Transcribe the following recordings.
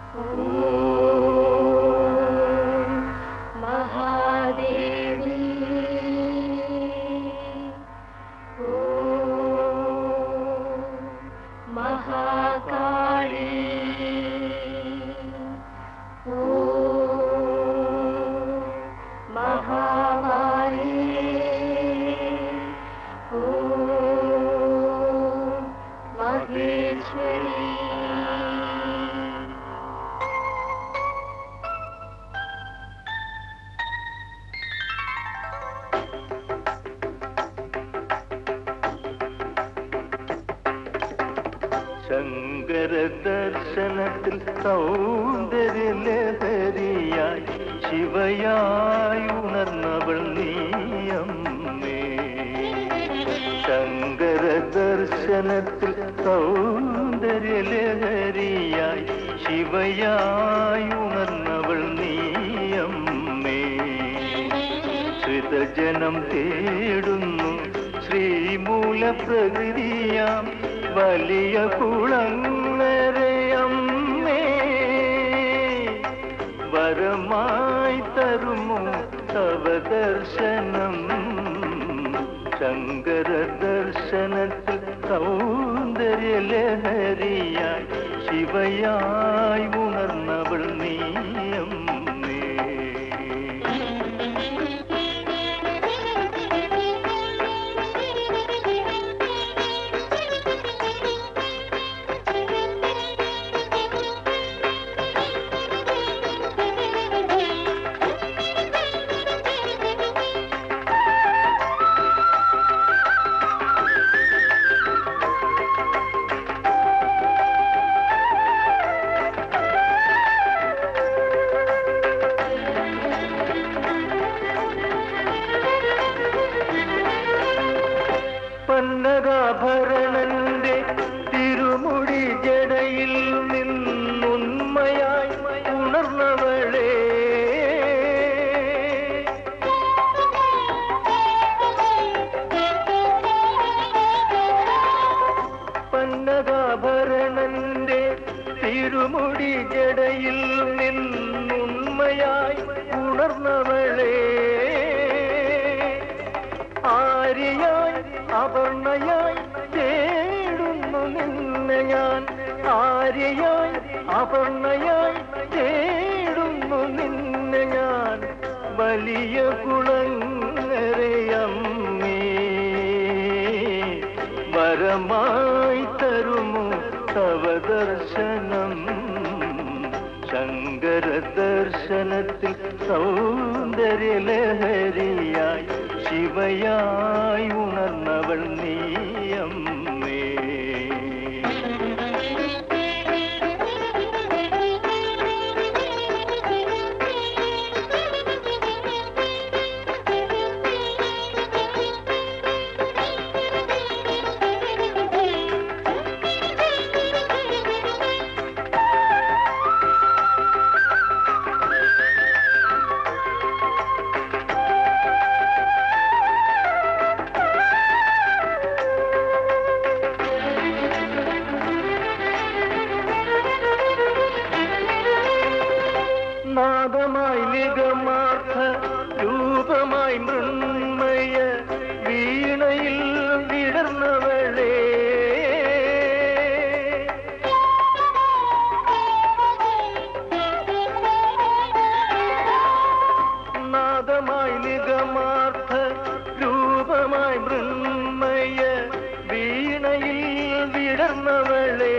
महादेवी ॐ महाकाली ॐ महामारी ॐ महेश्वरी ശങ്കര ദർശനത്തിൽ സൗന്ദര്യലഹരിയായി ശിവയായി ഉണർന്നവൾ നീയമ്മേ ശങ്കര ദർശനത്തിൽ സൗന്ദര്യലഹരിയായി ശിവയായി ഉണർന്നവൾ നീയമ്മേ ശ്രിതജനം തേടുന്നു ശ്രീമൂല പ്രകൃതിയാം വലിയ കുളങ്ങരയമ്മേ വരമായി തരുമോ തവ ദർശനം ശങ്കര ദർശനത്തിൽ സൗന്ദര്യലഹരിയായി ശിവയായി ഉണർന്നവൾ നീയമ്മേ പന്നകാഭരണന്റെ തിരുമുടി ജടയിൽ നിന്നുന്മയായി ഉണർന്നവളേ പന്നകാഭരണന്റെ തിരുമുടി ജടയിൽ നിന്നുന്മയായി ഉണർന്നവളേ ആര്യയായി അപർണയായി തേടുന്നു നിന്നെ ഞാൻ ആര്യയായി അപർണയായി തേടുന്നു നിന്നെ ഞാൻ വലിയ കുളങ്ങരയമ്മേ വരമായി തരുമോ തവ ദർശനം ശങ്കര ദർശനത്തിൽ സൗന്ദര്യലഹരിയായി ശിവയായി ഉണർന്നവൾ നീയമ്മേ നാദമായി നിഗമാർത്ഥ രൂപമായി മൃണ്മയ വീണയിൽ വിടർന്നവളേ നാദമായി നിഗമാർത്ഥ രൂപമായി മൃണ്മയ വീണയിൽ വിടർന്നവളേ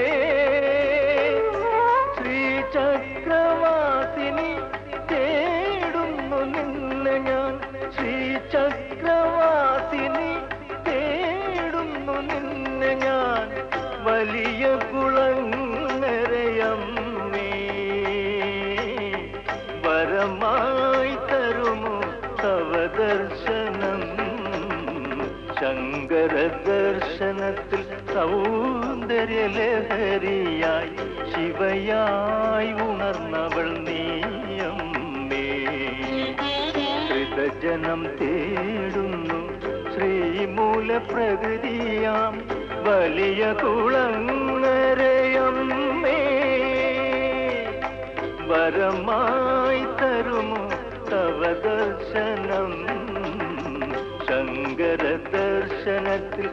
ശ്രീചക്രവാസിനി തേടുന്നു നിന്നെ ഞാൻ ശ്രീചക്രവാസിനി തേടുന്നു നിന്നെ ഞാൻ വലിയ കുളങ്ങരയമ്മേ വരമായി തരുമോ തവ ദർശനം ശങ്കര ദർശനത്തിൽ സൗന്ദര്യലഹരിയായി ശിവയായി ഉണർന്നവൾ നീയമ്മേ ഹൃദജനം തേടുന്നു ശ്രീമൂല പ്രകൃതിയാം വലിയ കുളങ്ങരയമ്മേ വരമായി തരുമോ തവ ദർശനം ശങ്കര ദർശനത്തിൽ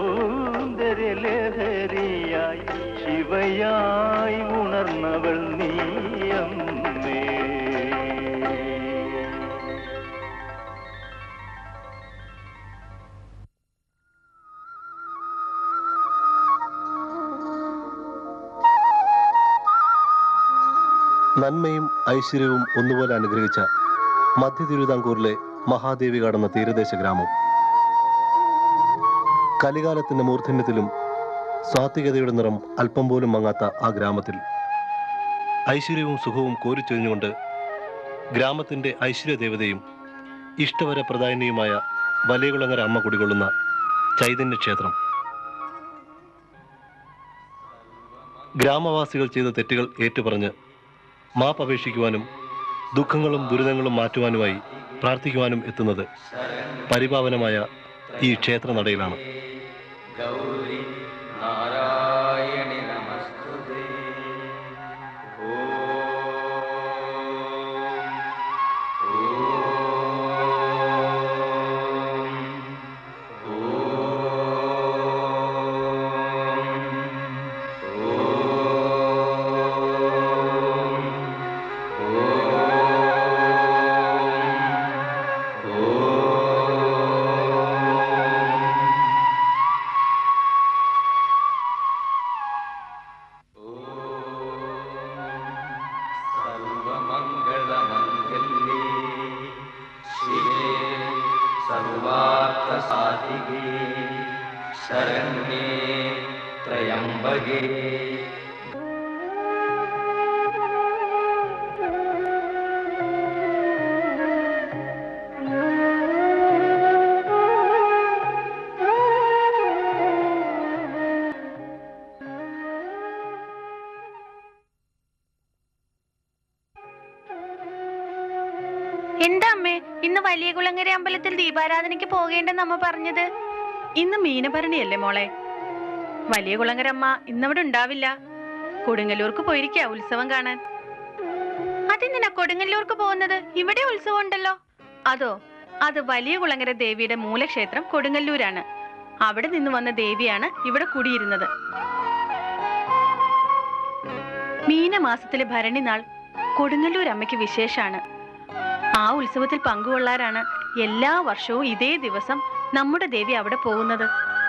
സൗന്ദര്യലഹരിയായി ശിവയായി ഉണർന്നവൾ നീയമ്മേ നന്മയും ഐശ്വര്യവും ഒന്നുപോലെ അനുഗ്രഹിച്ച മധ്യ തിരുവിതാംകൂറിലെ മഹാദേവി കടന്ന തീരദേശ ഗ്രാമം കലികാലത്തിന്റെ മൂർധന്യത്തിലും സാത്വികതയുടെ നിറം അല്പം പോലും മങ്ങാത്ത ആ ഗ്രാമത്തിൽ ഐശ്വര്യവും സുഖവും കോരിച്ചൊരിഞ്ഞുകൊണ്ട് ഗ്രാമത്തിന്റെ ഐശ്വര്യദേവതയും ഇഷ്ടവര പ്രധാനിയുമായ വലിയകുളങ്ങര അമ്മ കുടികൊള്ളുന്ന ചൈതന്യ ക്ഷേത്രം ഗ്രാമവാസികൾ ചെയ്ത തെറ്റുകൾ ഏറ്റുപറഞ്ഞ് മാപ്പ് അപേക്ഷിക്കുവാനും ദുഃഖങ്ങളും ദുരിതങ്ങളും മാറ്റുവാനുമായി പ്രാർത്ഥിക്കുവാനും എത്തുന്നത് പരിപാവനമായ ഈ ക്ഷേത്ര നടയിലാണ് ഗൗരി നാരായണി നമസ്തുതേ സർവമംഗളമംഗല്യേ ശിവേ സർവാർത്ഥസാധികേ ശരണ്യേ ത്രയംബകേ എന്താ അമ്മേ ഇന്ന് വലിയ കുളങ്ങര അമ്പലത്തിൽ ദീപാരാധനയ്ക്ക് പോകേണ്ടെന്ന് അമ്മ പറഞ്ഞത് ഇന്ന് മീനഭരണിയല്ലേ മോളെ വലിയ കുളങ്ങര അമ്മ ഇന്നവിടെ ഉണ്ടാവില്ല കൊടുങ്ങല്ലൂർക്ക് പോയിരിക്കാ ഉത്സവം കാണാൻ അതെന്തിനാ കൊടുങ്ങല്ലൂർക്ക് പോകുന്നത് ഇവിടെ ഉത്സവം ഉണ്ടല്ലോ അതോ അത് വലിയ കുളങ്ങര ദേവിയുടെ മൂലക്ഷേത്രം കൊടുങ്ങല്ലൂരാണ് അവിടെ നിന്ന് വന്ന ദേവിയാണ് ഇവിടെ കുടിയിരുന്നത് മീനമാസത്തിലെ ഭരണി നാൾ കൊടുങ്ങല്ലൂർ അമ്മയ്ക്ക് വിശേഷാണ് ആ ഉത്സവത്തിൽ പങ്കുകൊള്ളാനാണ് എല്ലാ വർഷവും ഇതേ ദിവസം നമ്മുടെ ദേവി അവിടെ പോകുന്നത്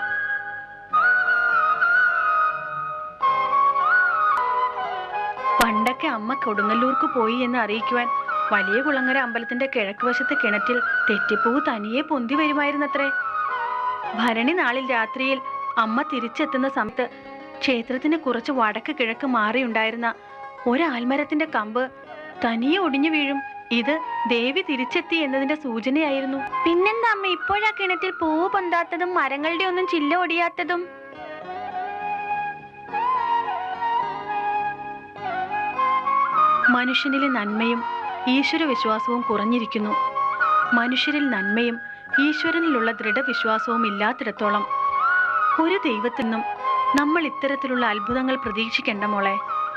പണ്ടൊക്കെ അമ്മ കൊടുങ്ങല്ലൂർക്ക് പോയി എന്ന് അറിയിക്കുവാൻ വലിയ കുളങ്ങര അമ്പലത്തിന്റെ കിഴക്ക് വശത്തെ കിണറ്റിൽ തെറ്റിപ്പൂ തനിയെ പൊന്തി വരുമായിരുന്നത്രേ ഭരണി നാളിൽ രാത്രിയിൽ അമ്മ തിരിച്ചെത്തുന്ന സമയത്ത് ക്ഷേത്രത്തിന് കുറച്ച് വടക്ക് കിഴക്ക് മാറിയുണ്ടായിരുന്ന ഒരാൽമരത്തിന്റെ കമ്പ് തനിയെ ഒടിഞ്ഞു വീഴും ഇത് ദേവി തിരിച്ചെത്തി എന്നതിന്റെ സൂചനയായിരുന്നു പിന്നെന്താ അമ്മ ഇപ്പോഴാ കിണറ്റിൽ പൂവ് പൊന്താത്തതും മരങ്ങളുടെ ഒന്നും ചില്ല ഒടിയാത്തതും മനുഷ്യനിലെ നന്മയും ഈശ്വര വിശ്വാസവും കുറഞ്ഞിരിക്കുന്നു മനുഷ്യരിൽ നന്മയും ഈശ്വരനിലുള്ള ദൃഢവിശ്വാസവും ഇല്ലാത്തിടത്തോളം ഒരു ദൈവത്തിൽ നിന്നും നമ്മൾ ഇത്തരത്തിലുള്ള അത്ഭുതങ്ങൾ പ്രതീക്ഷിക്കേണ്ട മോളെ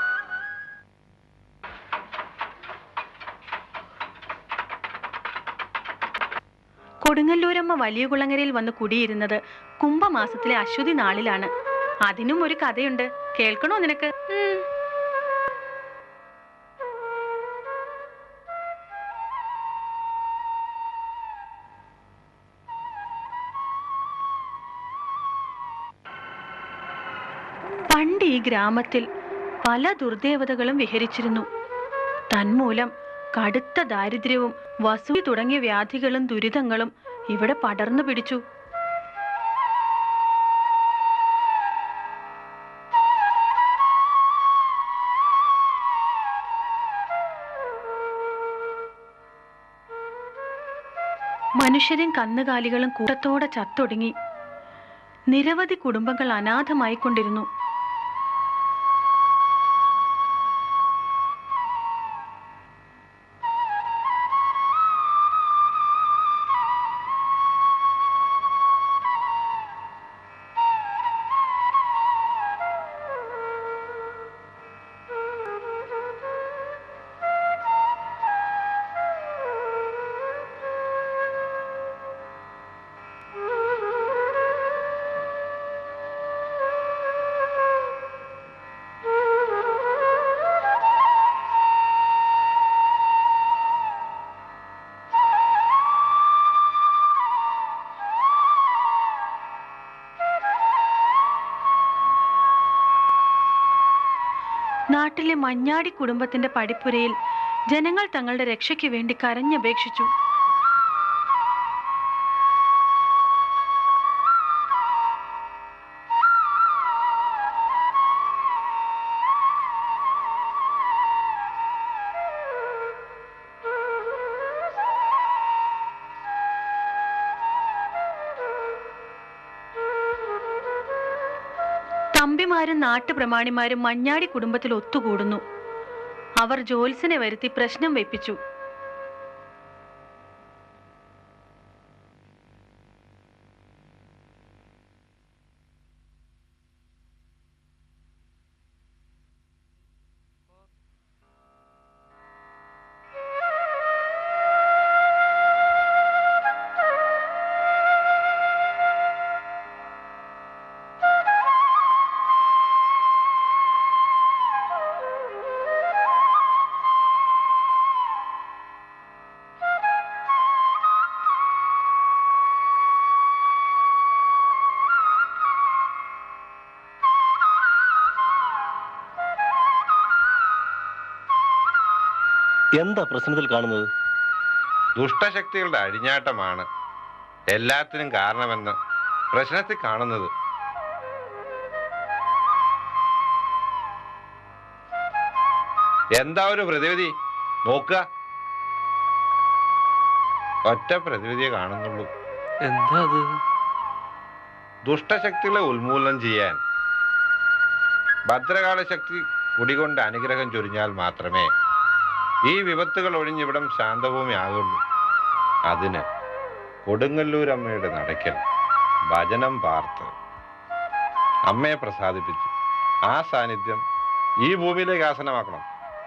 കൊടുങ്ങല്ലൂരമ്മ വലിയ കുളങ്ങരയിൽ വന്ന് കുടിയിരുന്നത് കുംഭമാസത്തിലെ അശ്വതി നാളിലാണ് അതിനും ഒരു കഥയുണ്ട് കേൾക്കണോ നിനക്ക് ഉം. പണ്ട് ഈ ഗ്രാമത്തിൽ പല ദുർദേവതകളും വിഹരിച്ചിരുന്നു തന്മൂലം കടുത്ത ദാരിദ്ര്യവും വസൂരി തുടങ്ങിയ വ്യാധികളും ദുരിതങ്ങളും ഇവിടെ പടർന്നു പിടിച്ചു മനുഷ്യരും കന്നുകാലികളും കൂട്ടത്തോടെ ചത്തൊടുങ്ങി നിരവധി കുടുംബങ്ങൾ അനാഥമായിക്കൊണ്ടിരുന്നു നാട്ടിലെ മഞ്ഞാടി കുടുംബത്തിന്റെ പടിപ്പുരയിൽ ജനങ്ങൾ തങ്ങളുടെ രക്ഷയ്ക്ക് വേണ്ടി കരഞ്ഞപേക്ഷിച്ചു തമ്പിമാരും നാട്ടുപ്രമാണിമാരും മഞ്ഞാടി കുടുംബത്തിൽ ഒത്തുകൂടുന്നു അവർ ജോത്സ്യനെ വരുത്തി പ്രശ്നം വെപ്പിച്ചു എന്താ പ്രശ്നത്തിൽ കാണുന്നത് ദുഷ്ടശക്തികളുടെ അഴിഞ്ഞാട്ടമാണ് എല്ലാത്തിനും കാരണമെന്ന് പ്രശ്നത്തിൽ കാണുന്നത് എന്താ ഒരു പ്രതിവിധി നോക്കുക ഒറ്റ പ്രതിവിധിയെ കാണുന്നുള്ളൂ എന്താ അത് ദുഷ്ടശക്തികളെ ഉന്മൂലനം ചെയ്യാൻ ഭദ്രകാള ശക്തി കുടികൊണ്ട് അനുഗ്രഹം ചൊരിഞ്ഞാൽ മാത്രമേ ഈ വിപത്തുകൾ ഒഴിഞ്ഞിവിടം ശാന്തഭൂമി ആകുള്ളൂ അതിന് കൊടുങ്ങല്ലൂരമ്മയുടെ നടയ്ക്കൽ ഭജനം പാർത്ത് അമ്മയെ പ്രസാദിപ്പിച്ച് ആ സാന്നിധ്യം ഈ ഭൂമിയിലേക്ക് ആസനമാക്കണം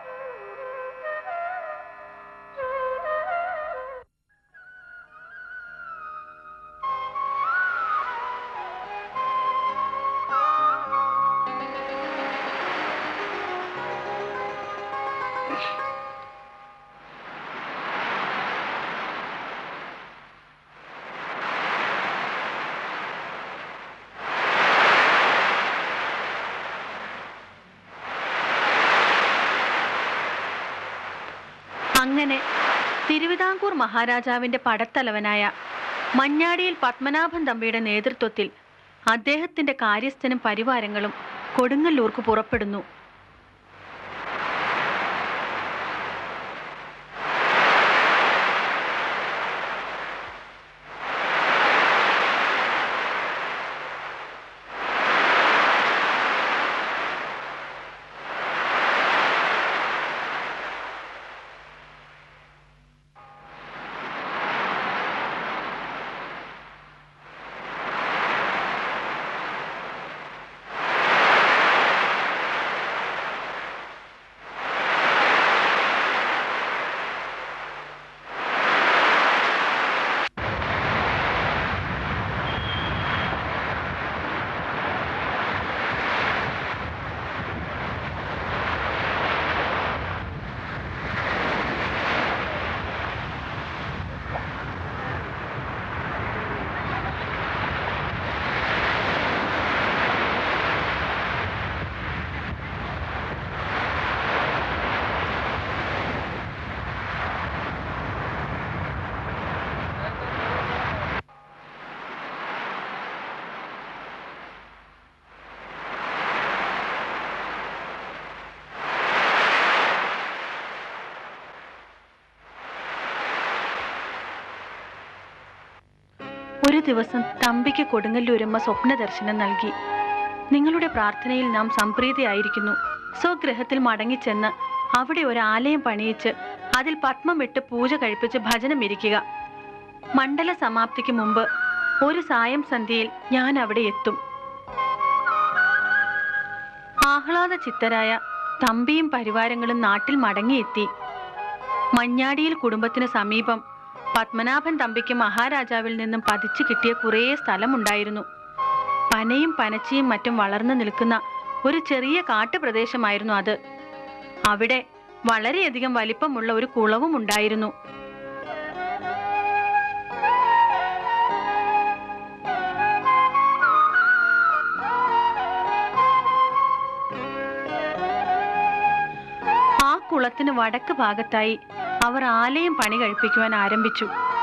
അങ്ങനെ തിരുവിതാംകൂർ മഹാരാജാവിന്റെ പടത്തലവനായ മഞ്ഞാടിയിൽ പത്മനാഭൻ തമ്പിയുടെ നേതൃത്വത്തിൽ അദ്ദേഹത്തിന്റെ കാര്യസ്ഥനും പരിവാരങ്ങളും കൊടുങ്ങല്ലൂർക്ക് പുറപ്പെടുന്നു ഒരു ദിവസം തമ്പിക്ക് കൊടുങ്ങല്ലൂരമ്മ സ്വപ്ന ദർശനം നൽകി നിങ്ങളുടെ പ്രാർത്ഥനയിൽ നാം സംപ്രീതിയായിരിക്കുന്നു സ്വഗ്രഹത്തിൽ മടങ്ങിച്ചെന്ന് അവിടെ ഒരു ആലയം പണിയിച്ച് അതിൽ പത്മം ഇട്ട് പൂജ കഴിപ്പിച്ച് ഭജനം ഇരിക്കുക മണ്ഡല സമാപ്തിക്ക് മുമ്പ് ഒരു സായം സന്ധ്യയിൽ ഞാൻ അവിടെ എത്തും ആഹ്ലാദ ചിത്തരായ തമ്പിയും പരിവാരങ്ങളും നാട്ടിൽ മടങ്ങിയെത്തി മഞ്ഞാടിയിൽ കുടുംബത്തിന് സമീപം പത്മനാഭൻ തമ്പിക്ക് മഹാരാജാവിൽ നിന്നും പതിച്ചു കിട്ടിയ കുറേ സ്ഥലമുണ്ടായിരുന്നു പനയും പനച്ചിയും മറ്റും വളർന്നു നിൽക്കുന്ന ഒരു ചെറിയ കാട്ടുപ്രദേശമായിരുന്നു അത് അവിടെ വളരെയധികം വലിപ്പമുള്ള ഒരു കുളവും ഉണ്ടായിരുന്നു കുളത്തിന് വടക്ക് ഭാഗത്തായി അവർ ആലയം പണി കഴിപ്പിക്കുവാൻ ആരംഭിച്ചു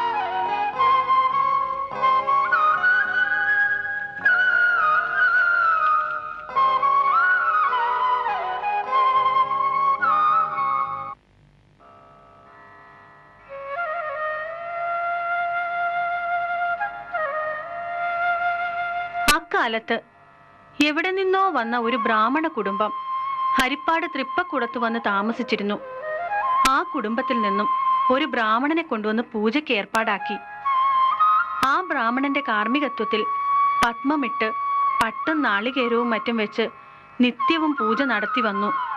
അക്കാലത്ത് എവിടെ നിന്നോ വന്ന ഒരു ബ്രാഹ്മണ കുടുംബം ഹരിപ്പാട് തൃപ്പക്കുടത്ത് വന്ന് താമസിച്ചിരുന്നു ആ കുടുംബത്തിൽ നിന്നും ഒരു ബ്രാഹ്മണനെ കൊണ്ടുവന്ന് പൂജയ്ക്ക് ഏർപ്പാടാക്കി ആ ബ്രാഹ്മണന്റെ കാർമ്മികത്വത്തിൽ പത്മമിട്ട് പട്ടും നാളികേരവും മറ്റും വെച്ച് നിത്യവും പൂജ നടത്തി വന്നു